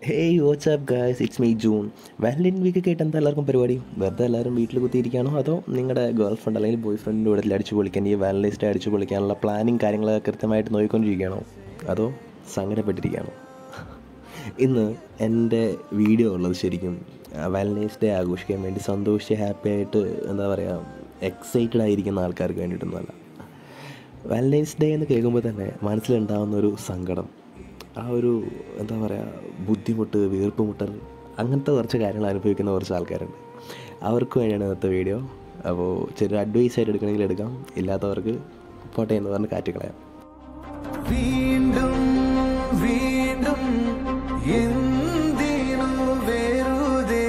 hey WhatsApp guys it's me June Valentine week ഒക്കെ ആയിട്ട് എന്താ എല്ലാവർക്കും പരിപാടി വെറുതെ എല്ലാവരും വീട്ടിൽ കുത്തിയിരിക്കുകയാണോ അതോ നിങ്ങളുടെ ഗേൾ ഫ്രണ്ട് അല്ലെങ്കിൽ ബോയ് ഫ്രണ്ടിൻ്റെ കൂടെ അടിച്ചു പൊളിക്കാൻ ഈ വാലന്റൈൻസ് ഡേ അടിച്ചു പൊളിക്കാനുള്ള പ്ലാനിങ് കാര്യങ്ങളൊക്കെ കൃത്യമായിട്ട് നോക്കിക്കൊണ്ടിരിക്കുകയാണോ അതോ സങ്കടപ്പെട്ടിരിക്കുകയാണോ ഇന്ന് എൻ്റെ വീഡിയോ ഉള്ളത് ശരിക്കും വാലന്റൈൻസ് ഡേ ആഘോഷിക്കാൻ വേണ്ടി സന്തോഷിച്ച് ഹാപ്പി ആയിട്ട് എന്താ പറയുക എക്സൈറ്റഡ് ആയിരിക്കുന്ന ആൾക്കാർക്ക് വേണ്ടിയിട്ടൊന്നുമല്ല വാലന്റൈൻസ് ഡേ എന്ന് കേൾക്കുമ്പോൾ തന്നെ മനസ്സിലുണ്ടാകുന്ന ഒരു സങ്കടം ആ ഒരു എന്താ പറയുക ബുദ്ധിമുട്ട് വീർപ്പ് മുട്ടൽ അങ്ങനത്തെ കുറച്ച് കാര്യങ്ങൾ അനുഭവിക്കുന്ന കുറച്ച് ആൾക്കാരുണ്ട് അവർക്ക് വേണ്ടിയാണ് ഇന്നത്തെ വീഡിയോ അപ്പോൾ ചെറിയ അഡ്വൈസ് ആയിട്ട് എടുക്കണമെങ്കിൽ എടുക്കാം ഇല്ലാത്തവർക്ക് പോട്ടെ എന്ന് പറഞ്ഞ് കാറ്റ് കളയാം വീണ്ടും വീണ്ടും എന്തിനു വെറുതെ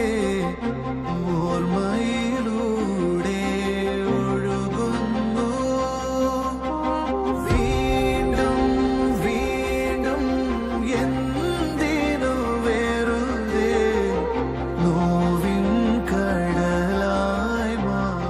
ഓർമ്മയിലൂടെ ഒഴുകുന്നു വീണ്ടും വീണ്ടും എന്തിനു വെറുതെ നോവിൻ കടലായി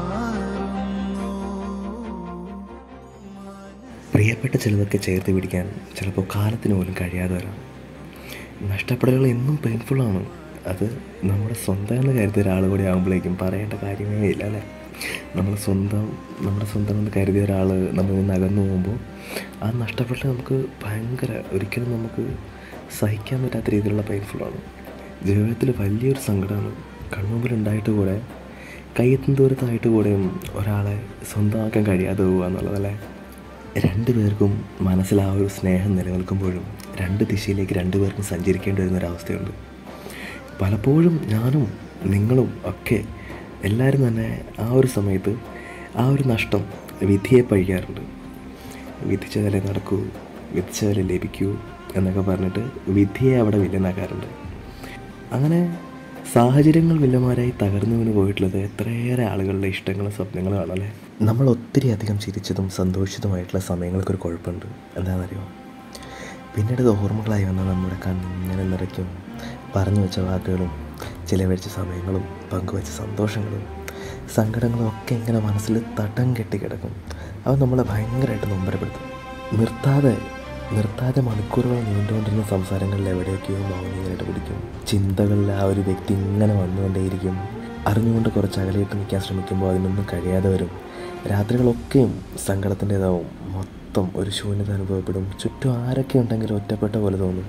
മാറുന്നു പ്രിയപ്പെട്ട ചിലതൊക്കെ ചേർത്ത് പിടിക്കാൻ ചിലപ്പോൾ കാലത്തിന് പോലും കഴിയാതെ വരാം നഷ്ടപ്പെടലുകൾ എന്നും പെയിൻഫുള്ളാണ് അത് നമ്മുടെ സ്വന്തം എന്ന് കരുതിയ ഒരാൾ കൂടി ആകുമ്പോഴേക്കും പറയേണ്ട കാര്യമേ ഇല്ല അല്ലേ നമ്മൾ സ്വന്തം നമ്മുടെ സ്വന്തം എന്ന് കരുതിയ ഒരാൾ നമ്മളിൽ നിന്ന് അകന്നു പോകുമ്പോൾ ആ നഷ്ടപ്പെടൽ നമുക്ക് ഭയങ്കര ഒരിക്കലും നമുക്ക് സഹിക്കാൻ പറ്റാത്ത രീതിയിലുള്ള പെയിൻഫുള്ളാണ് ജീവിതത്തിൽ വലിയൊരു സങ്കടമാണ് കൺമുമ്പിൽ ഉണ്ടായിട്ട് കൂടെ കയ്യെത്തും ദൂരത്തായിട്ട് കൂടെയും ഒരാളെ സ്വന്തമാക്കാൻ കഴിയാതെ പോകുക എന്നുള്ളതല്ലേ രണ്ടു പേർക്കും മനസ്സിൽ ആ ഒരു സ്നേഹം നിലനിൽക്കുമ്പോഴും രണ്ട് ദിശയിലേക്ക് രണ്ടു പേർക്കും സഞ്ചരിക്കേണ്ടി വരുന്ന ഒരവസ്ഥയുണ്ട് പലപ്പോഴും ഞാനും നിങ്ങളും ഒക്കെ എല്ലാവരും തന്നെ ആ ഒരു സമയത്ത് ആ ഒരു നഷ്ടം വിധിയെ പഴിക്കാറുണ്ട് വിധിച്ചതല്ലേ നടക്കൂ വിധിച്ചതല്ലേ ലഭിക്കൂ എന്നൊക്കെ പറഞ്ഞിട്ട് വിധിയെ അവിടെ വില്ലനാക്കാറുണ്ട് അങ്ങനെ സാഹചര്യങ്ങൾ വില്ലന്മാരായി തകർന്നു വീണ് പോയിട്ടുള്ളത് എത്രയേറെ ആളുകളുടെ ഇഷ്ടങ്ങളും സ്വപ്നങ്ങളും ആണല്ലേ നമ്മൾ ഒത്തിരി അധികം ചിരിച്ചതും സന്തോഷിച്ചതുമായിട്ടുള്ള സമയങ്ങൾക്കൊരു കുഴപ്പമുണ്ട് എന്താണെന്നറിയോ പിന്നീട് ഇത് ഓർമ്മകളായി വന്ന നമ്മുടെ കണ്ണിങ്ങനെ നിറയ്ക്കും പറഞ്ഞു വെച്ച വാക്കുകളും ചിലവഴിച്ച സമയങ്ങളും പങ്കുവെച്ച സന്തോഷങ്ങളും സങ്കടങ്ങളും ഒക്കെ ഇങ്ങനെ മനസ്സിൽ തടം കെട്ടി കിടക്കും അവ നമ്മളെ ഭയങ്കരമായിട്ട് നൊമ്പരപ്പെടുത്തും നിർത്താതെ നിർത്താതെ മണിക്കൂറുകൾ നീണ്ടുകൊണ്ടിരുന്ന സംസാരങ്ങളിൽ എവിടെയൊക്കെയോ മൗനം ഇങ്ങനെ പിടിക്കും ചിന്തകളിൽ ആ ഒരു വ്യക്തി ഇങ്ങനെ വന്നുകൊണ്ടേയിരിക്കും അറിഞ്ഞുകൊണ്ട് കുറച്ച് അകലെയിട്ട് നിൽക്കാൻ ശ്രമിക്കുമ്പോൾ അതിനൊന്നും കഴിയാതെ വരും രാത്രികളൊക്കെയും സങ്കടത്തിൻ്റെതാവും മൊത്തം ഒരു ശൂന്യത അനുഭവപ്പെടും ചുറ്റും ആരൊക്കെ ഉണ്ടെങ്കിലും ഒറ്റപ്പെട്ട പോലെ തോന്നും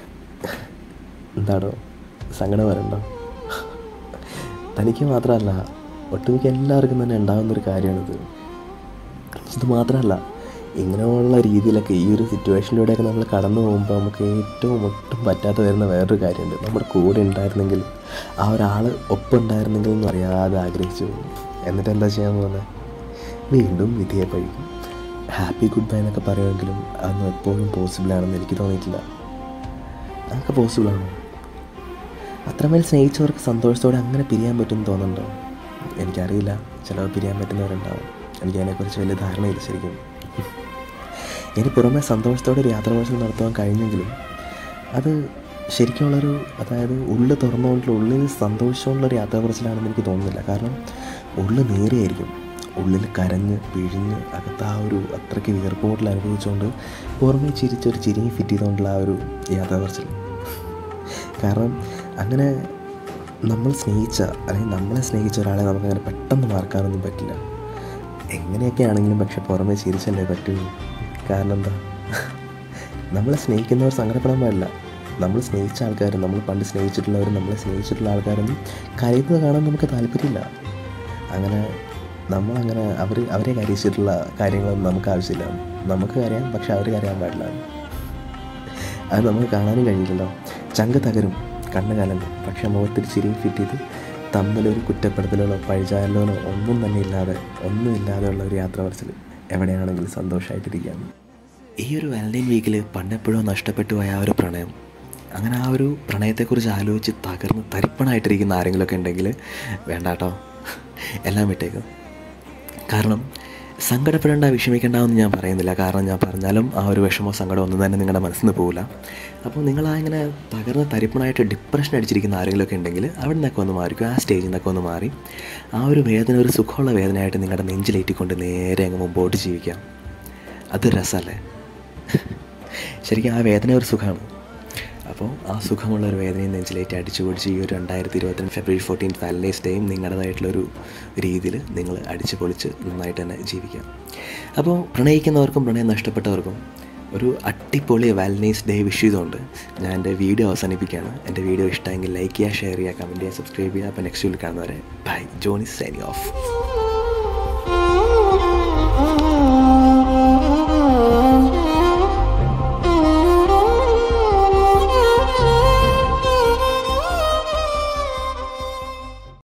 എന്താണോ സങ്കടം വരണ്ടോ തനിക്ക് മാത്രമല്ല ഒട്ടുമിക്ക എല്ലാവർക്കും തന്നെ ഉണ്ടാകുന്നൊരു കാര്യമാണിത് ഇത് മാത്രമല്ല ഇങ്ങനെയുള്ള രീതിയിലൊക്കെ ഈ ഒരു സിറ്റുവേഷനിലൂടെയൊക്കെ നമ്മൾ കടന്നു പോകുമ്പോൾ നമുക്ക് ഏറ്റവും ഒട്ടും പറ്റാതെ വരുന്ന വേറൊരു കാര്യമുണ്ട് നമ്മുടെ കൂടെ ഉണ്ടായിരുന്നെങ്കിൽ ആ ഒരാൾ ഒപ്പം ഉണ്ടായിരുന്നെങ്കിൽ എന്ന് അറിയാതെ ആഗ്രഹിച്ചു പോകും എന്നിട്ട് എന്താ ചെയ്യാൻ പോകുന്നത് വീണ്ടും വിധിയെ പഴിക്കും ഹാപ്പി ഗുഡ് ബൈ എന്നൊക്കെ പറയുമെങ്കിലും അതൊന്നും എപ്പോഴും പോസിബിളാണെന്ന് എനിക്ക് തോന്നിയിട്ടില്ല അതൊക്കെ പോസിബിളാണോ അത്രമേൽ സ്നേഹിച്ചവർക്ക് സന്തോഷത്തോടെ അങ്ങനെ പിരിയാൻ പറ്റുമെന്ന് തോന്നുന്നുണ്ടോ എനിക്കറിയില്ല ചിലവർ പിരിയാൻ പറ്റുന്നവരുണ്ടാവും എനിക്ക് അതിനെക്കുറിച്ച് വലിയ ധാരണയില്ല ശരിക്കും ഇനി പുറമെ സന്തോഷത്തോടെ ഒരു യാത്ര പറച്ചിൽ നടത്തുവാൻ കഴിഞ്ഞെങ്കിലും അത് ശരിക്കുമുള്ളൊരു അതായത് ഉള്ളിൽ തുറന്നുകൊണ്ടുള്ള ഉള്ളിൽ സന്തോഷിച്ചുകൊണ്ടുള്ളൊരു യാത്ര പറച്ചിലാണെന്ന് എനിക്ക് തോന്നുന്നില്ല കാരണം ഉള്ളിൽ നേരെയായിരിക്കും ഉള്ളിൽ കരഞ്ഞ് പിഴിഞ്ഞ് അകത്ത് ആ ഒരു അത്രയ്ക്ക് വിയർപ്പോട്ടിൽ അനുഭവിച്ചുകൊണ്ട് പുറമെ ചിരിച്ചൊരു ചിരിങ്ങി ഫിറ്റ് ചെയ്തുകൊണ്ടുള്ള ആ ഒരു യാത്ര പറച്ചിൽ കാരണം അങ്ങനെ നമ്മൾ സ്നേഹിച്ച അല്ലെങ്കിൽ നമ്മളെ സ്നേഹിച്ച ഒരാളെ നമുക്കങ്ങനെ പെട്ടെന്ന് മറക്കാനൊന്നും പറ്റില്ല എങ്ങനെയൊക്കെ ആണെങ്കിലും പക്ഷെ പുറമെ ചിരിച്ചല്ലേ പറ്റുള്ളൂ കാരണം എന്താ നമ്മളെ സ്നേഹിക്കുന്നവർ സങ്കടപ്പെടാൻ പാടില്ല നമ്മൾ സ്നേഹിച്ച ആൾക്കാരും നമ്മൾ പണ്ട് സ്നേഹിച്ചിട്ടുള്ളവരും നമ്മളെ സ്നേഹിച്ചിട്ടുള്ള ആൾക്കാരൊന്നും കരയുന്നത് കാണാൻ നമുക്ക് താല്പര്യമില്ല അങ്ങനെ നമ്മളങ്ങനെ അവർ അവരെ കരയിച്ചിട്ടുള്ള കാര്യങ്ങളൊന്നും നമുക്ക് ആവശ്യമില്ല നമുക്ക് കരയാം പക്ഷെ അവർ കരയാൻ പാടില്ല അത് നമുക്ക് കാണാനും കഴിയില്ലല്ലോ ചങ്ക് തകരും കണ്ണ് കലങ്ങും പക്ഷെ മുഖത്തിൽ ചിരി ഫിറ്റ് ചെയ്ത് തമ്മിലൊരു കുറ്റപ്പെടുത്തലുകളോ പഴിചാരലുകളോ ഒന്നും തന്നെ ഇല്ലാതെ ഒന്നും ഇല്ലാതെയുള്ള ഒരു യാത്ര പറച്ചിൽ എവിടെയാണെങ്കിലും സന്തോഷമായിട്ടിരിക്കാം ഈ ഒരു വാലന്റൈൻ വീക്കിൽ പണ്ടെപ്പോഴോ നഷ്ടപ്പെട്ടു പോയ ആ ഒരു പ്രണയം അങ്ങനെ ആ ഒരു പ്രണയത്തെക്കുറിച്ച് ആലോചിച്ച് തകർന്ന് തരിപ്പണായിട്ടിരിക്കുന്ന ആരെങ്കിലുമൊക്കെ ഉണ്ടെങ്കിൽ വേണ്ട കേട്ടോ എല്ലാം വിട്ടേക്കും കാരണം സങ്കടപ്പെടേണ്ട വിഷമിക്കേണ്ടെന്ന് ഞാൻ പറയുന്നില്ല കാരണം ഞാൻ പറഞ്ഞാലും ആ ഒരു വിഷമോ സങ്കടമോ ഒന്നും തന്നെ നിങ്ങളുടെ മനസ്സിൽ നിന്ന് പോകില്ല അപ്പോൾ നിങ്ങൾ ആ ഇങ്ങനെ തകർന്ന് തരിപ്പണായിട്ട് ഡിപ്രഷൻ അടിച്ചിരിക്കുന്ന ആരെങ്കിലുമൊക്കെ ഉണ്ടെങ്കിൽ അവിടെ നിന്നൊക്കെ ഒന്ന് മാറിക്കും ആ സ്റ്റേജിൽ നിന്നൊക്കെ ഒന്ന് മാറി ആ ഒരു വേദന ഒരു സുഖമുള്ള വേദനയായിട്ട് നിങ്ങളുടെ നെഞ്ചിലേറ്റിക്കൊണ്ട് നേരെ അങ്ങ് മുമ്പോട്ട് ജീവിക്കാം അതൊരു രസമല്ലേ ശരിക്കും ആ വേദന ഒരു സുഖമാണ് അപ്പോൾ ആ സുഖമുള്ള ഒരു വേദനയും നെഞ്ചിലേറ്റ് അടിച്ചു പൊളിച്ച് ഈ ഒരു രണ്ടായിരത്തി ഇരുപത്തിരണ്ട് ഫെബ്രുവരി ഫോർട്ടീൻ വാലൻറ്റൈൻസ് ഡേയും നിങ്ങളുടേതായിട്ടുള്ളൊരു രീതിയിൽ നിങ്ങൾ അടിച്ചു പൊളിച്ച് നന്നായിട്ട് തന്നെ ജീവിക്കാം അപ്പോൾ പ്രണയിക്കുന്നവർക്കും പ്രണയം നഷ്ടപ്പെട്ടവർക്കും ഒരു അടിപൊളി വാലൻറ്റൈൻസ് ഡേ വിഷ് ചെയ്തുകൊണ്ട് ഞാൻ എൻ്റെ വീഡിയോ അവസാനിപ്പിക്കുകയാണ് എൻ്റെ വീഡിയോ ഇഷ്ടമെങ്കിൽ ലൈക്ക് ചെയ്യുക ഷെയർ ചെയ്യുക കമൻറ്റ് ചെയ്യുക സബ്സ്ക്രൈബ് ചെയ്യുക അപ്പോൾ നെക്സ്റ്റ് വീഡിയോ കാണുന്നവരെ ബൈ ജോണി സൈനി ഓഫ്